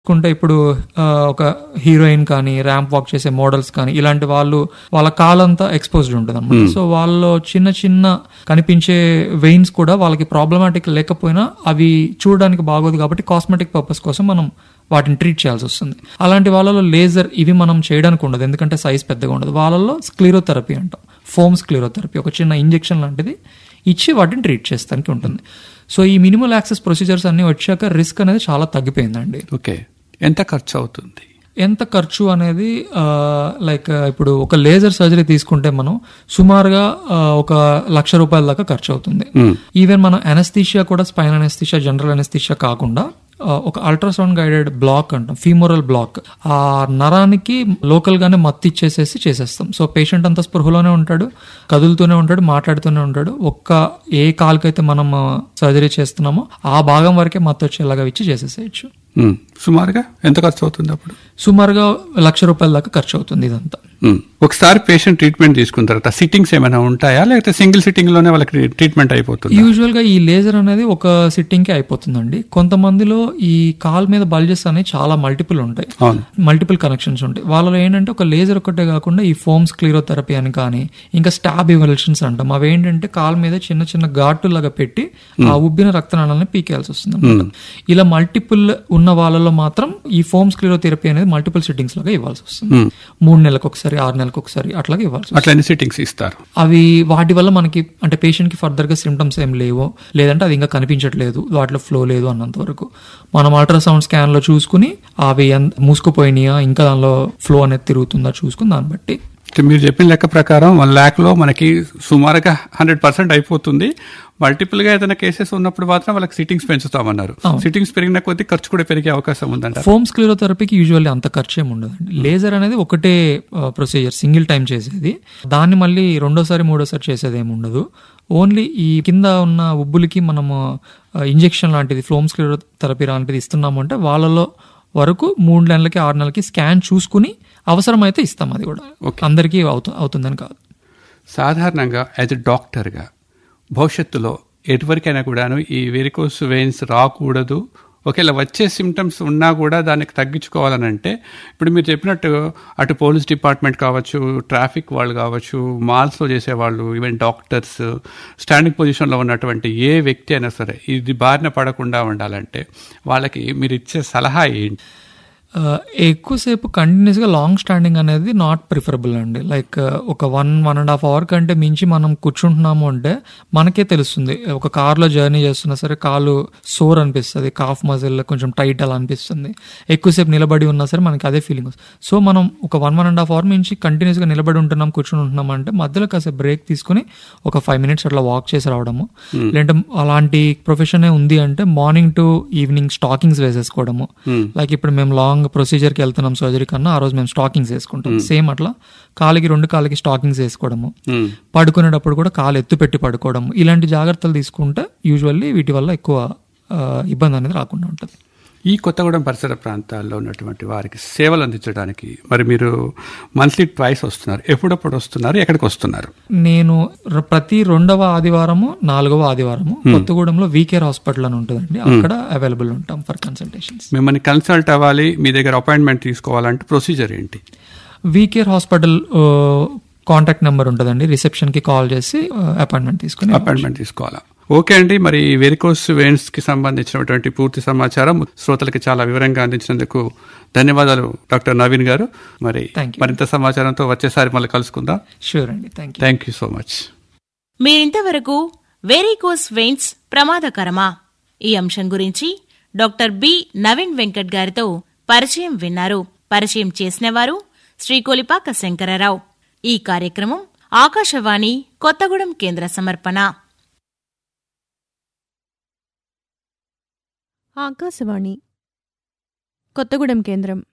కుంటే ఇప్పుడు ఆ, ఒక హీరోయిన్ కానీ ర్యాంప్ వాక్ చేసే మోడల్స్ కానీ ఇలాంటి వాళ్ళు వాళ్ళ కాలంతా ఎక్స్పోజ్డ్ ఉంటుంది అనమాట సో వాళ్ళలో చిన్న చిన్న కనిపించే వెయిన్స్ కూడా వాళ్ళకి ప్రాబ్లమాటిక్ లేకపోయినా అవి చూడడానికి బాగోదు కాబట్టి కాస్మెటిక్ పర్పస్ కోసం మనం వాటిని ట్రీట్ చేయాల్సి వస్తుంది అలాంటి వాళ్ళలో లేజర్ ఇవి మనం చేయడానికి ఉండదు ఎందుకంటే సైజ్ పెద్దగా ఉండదు వాళ్ళలో స్క్లీరోథెరపీ అంటాం ఫోమ్ స్క్లీరోథెరపీ ఒక చిన్న ఇంజెక్షన్ లాంటిది ఇచ్చి వాటిని ట్రీట్ చేస్తానికి ఉంటుంది సో ఈ మినిమల్ యాక్సెస్ ప్రొసీజర్స్ అన్ని వచ్చాక రిస్క్ అనేది చాలా తగ్గిపోయిందండి ఓకే ఎంత ఖర్చు అవుతుంది ఎంత ఖర్చు అనేది లైక్ ఇప్పుడు ఒక లేజర్ సర్జరీ తీసుకుంటే మనం సుమారుగా ఆ, ఒక లక్ష రూపాయల దాకా ఖర్చు అవుతుంది ఈవెన్ మనం అనస్థీషియా కూడా స్పైన్ అనస్థీషియా జనరల్ అనస్థీషియా కాకుండా ఆ, ఒక అల్ట్రాసౌండ్ గైడెడ్ బ్లాక్ అంటాం ఫీమోరల్ బ్లాక్ ఆ నరానికి లోకల్ గానే మత్తు ఇచ్చేసేసి చేసేస్తాం సో పేషెంట్ అంతా స్పృహలోనే ఉంటాడు కదులుతూనే ఉంటాడు మాట్లాడుతూనే ఉంటాడు ఒక్క ఏ కాలుకైతే మనం సర్జరీ చేస్తున్నామో ఆ భాగం వరకే మత్తు వచ్చేలాగా ఇచ్చి చేసేసేయచ్చు ఉమ్. సుమారుగా ఎంత ఖర్చు అవుతుంది అప్పుడు సుమారుగా లక్ష రూపాయల దాకా ఖర్చు అవుతుంది ఇదంతా ఉమ్. ఒకసారి పేషెంట్ ట్రీట్మెంట్ తీసుకున్న తర్వాత సిట్టింగ్స్ ఏమైనా ఉంటాయా లేకపోతే సింగిల్ సిట్టింగ్ లోనే వాళ్ళకి ట్రీట్మెంట్ అయిపోతుంది యూజువల్ గా ఈ లేజర్ అనేది ఒక సిట్టింగ్ కి అయిపోతుందండి కొంతమందిలో ఈ కాల్ మీద బల్జెస్ అనేవి చాలా మల్టిపుల్ ఉంటాయి అవును మల్టిపుల్ కనెక్షన్స్ ఉంటాయి వాళ్ళలో ఏంటంటే ఒక లేజర్ ఒకటే కాకుండా ఈ ఫోమ్స్ క్లిరోథెరపీ అని కానీ ఇంకా స్టాబ్ ఇవల్షన్స్ అంటాం అవి ఏంటంటే కాల్ మీద చిన్న చిన్న ఘాటు లాగా పెట్టి ఆ ఉబ్బిన రక్తనాళాలని పీకేయాల్సి వస్తుంది అనమాట ఇలా మల్టిపుల్ ఉన్న వాళ్ళలో మాత్రం ఈ ఫోమ్స్ క్లిరోథెరపీ అనేది మల్టిపుల్ సిట్టింగ్స్ లాగా ఇవ్వాల్సి వస్తుంది ఉమ్. మూడు నెలలకు ఒకసారి ఆరు నెలలకు ఒకసారి అట్లాగే ఇవ్వాల్సి వస్తుంది అట్లా ఎన్ని సిట్టింగ్స్ ఇస్తారు అవి వాటి వల్ల మనకి అంటే పేషెంట్ కి ఫర్దర్ గా సిమ్టమ్స్ ఏం లేవో లేదంటే అది ఇంకా కనిపించట్లేదు వాటిలో ఫ్లో లేదు అన్నంత వరకు మనం అల్ట్రాసౌండ్ స్కాన్ లో చూసుకుని అవి ఎంత మూసుకుపోయినాయా ఇంకా దానిలో ఫ్లో అనేది తిరుగుతుందా చూసుకుని దాన్ని బట్టి అంటే మీరు చెప్పిన లెక్క ప్రకారం వన్ ల్యాక్ లో మనకి సుమారుగా హండ్రెడ్ పర్సెంట్ అయిపోతుంది మల్టిపుల్ గా ఏదైనా కేసెస్ ఉన్నప్పుడు మాత్రం వాళ్ళకి సిట్టింగ్స్ పెంచుతామన్నారు సిట్టింగ్స్ పెరిగిన కొద్దీ ఖర్చు కూడా పెరిగే అవకాశం ఉందంట ఫోమ్స్ క్లిరోథెరపీకి యూజువల్లీ అంత ఖర్చు ఏమి ఉండదండి లేజర్ అనేది ఒకటే ప్రొసీజర్ సింగిల్ టైం చేసేది దాన్ని మళ్ళీ రెండోసారి మూడోసారి చేసేది ఏమి ఉండదు ఓన్లీ ఈ కింద ఉన్న ఉబ్బులకి మనము ఇంజెక్షన్ లాంటిది ఫ్లోమ్స్ క్లిరోథెరపీ లాంటిది ఇస్తున్నాము అంటే వాళ్ళలో వరకు మూడు నెలలకి ఆరు నెలలకి స్కాన్ చూసుకుని అవసరమైతే ఇస్తాం అది కూడా అందరికీ అవుతు అవుతుందని కాదు సాధారణంగా యాజ్ ఎ డాక్టర్గా భవిష్యత్తులో ఎటువరకైనా కూడాను ఈ వెరికోస్ వెయిన్స్ రాకూడదు ఒకవేళ వచ్చే సిమ్టమ్స్ ఉన్నా కూడా దానికి తగ్గించుకోవాలని అంటే ఇప్పుడు మీరు చెప్పినట్టు అటు పోలీస్ డిపార్ట్మెంట్ కావచ్చు ట్రాఫిక్ వాళ్ళు కావచ్చు మాల్స్లో చేసేవాళ్ళు ఈవెన్ డాక్టర్స్ స్టాండింగ్ పొజిషన్లో ఉన్నటువంటి ఏ వ్యక్తి అయినా సరే ఇది బారిన పడకుండా ఉండాలంటే వాళ్ళకి మీరు ఇచ్చే సలహా ఏంటి ఆ, ఎక్కువసేపు కంటిన్యూస్ గా లాంగ్ స్టాండింగ్ అనేది నాట్ ప్రిఫరబుల్ అండి లైక్ ఒక one one and half hour కంటే మించి మనం కూర్చుంటున్నాము అంటే మనకే తెలుస్తుంది ఒక కార్లో జర్నీ చేస్తున్నా సరే కాలు సోర్ అనిపిస్తుంది కాఫ్ మజిల్ కొంచెం టైట్ అలా అనిపిస్తుంది ఎక్కువసేపు నిలబడి ఉన్నా సరే మనకి అదే ఫీలింగ్ వస్తుంది సో మనం ఒక one one and half hour మించి కంటిన్యూస్ గా నిలబడి ఉంటున్నాం కూర్చుని ఉంటున్నాం అంటే మధ్యలో కాసేపు బ్రేక్ తీసుకుని ఒక ఫైవ్ మినిట్స్ అట్లా వాక్ చేసి రావడము లేదంటే అలాంటి ప్రొఫెషన్ ఉంది అంటే మార్నింగ్ టు ఈవినింగ్ స్టాకింగ్స్ వేసేసుకోవడము లైక్ ఇప్పుడు మేము లాంగ్ ప్రొసీజర్ కి వెళ్తున్నాం సర్జరీ కన్నా ఆ రోజు మేము స్టాకింగ్స్ వేసుకుంటాం సేమ్ అట్లా కాలికి రెండు కాళ్ళకి స్టాకింగ్స్ వేసుకోవడము పడుకునేటప్పుడు కూడా కాలు ఎత్తు పెట్టి పడుకోవడం ఇలాంటి జాగ్రత్తలు తీసుకుంటే యూజువల్లీ వీటి వల్ల ఎక్కువ ఆ, ఇబ్బంది అనేది రాకుండా ఉంటుంది ఈ కొత్తగూడెం పరిసర ప్రాంతాల్లో ఉన్నటువంటి వారికి సేవలు అందించడానికి మరి మీరు మంత్లీ ట్వైస్ వస్తున్నారు ఎప్పుడప్పుడు వస్తున్నారు ఎక్కడికి వస్తున్నారు నేను ర- ప్రతి రెండవ ఆదివారము నాలుగవ ఆదివారము కొత్తగూడెంలో వీకేర్ హాస్పిటల్ అని ఉంటుందండి అక్కడ అవైలబుల్ ఉంటాం ఫర్ కన్సల్టేషన్స్ మిమ్మల్ని కన్సల్ట్ అవ్వాలి మీ దగ్గర అపాయింట్మెంట్ తీసుకోవాలంటే ప్రొసీజర్ ఏంటి వీకేర్ హాస్పిటల్ కాంటాక్ట్ నెంబర్ ఉంటుందండి రిసెప్షన్ కి కాల్ చేసి అపాయింట్మెంట్ తీసుకుని అపాయింట్మెంట్ తీసుకోవాలా ఓకే అండి మరి వెరికోస్ వెయిన్స్ కి సంబంధించినటువంటి పూర్తి సమాచారం శ్రోతలకి చాలా వివరంగా అందించినందుకు ధన్యవాదాలు డాక్టర్ నవీన్ గారు మరి Thank you. మరింత సమాచారంతో వచ్చేసారి మళ్ళీ కలుసుకుందాం షూర్ అండి thank you thank you so much మీరింతవరకు వెరీకోస్ వెయిన్స్ ప్రమాదకరమా ఈ అంశం గురించి డాక్టర్ బి నవీన్ వెంకట్ గారితో పరిచయం విన్నారు పరిచయం చేసినవారు శ్రీ కొలిపాక శంకరరావు ఈ కార్యక్రమం ఆకాశవాణి కొత్తగూడెం కేంద్ర సమర్పణ ఆకాశవాణి కొత్తగూడెం కేంద్రం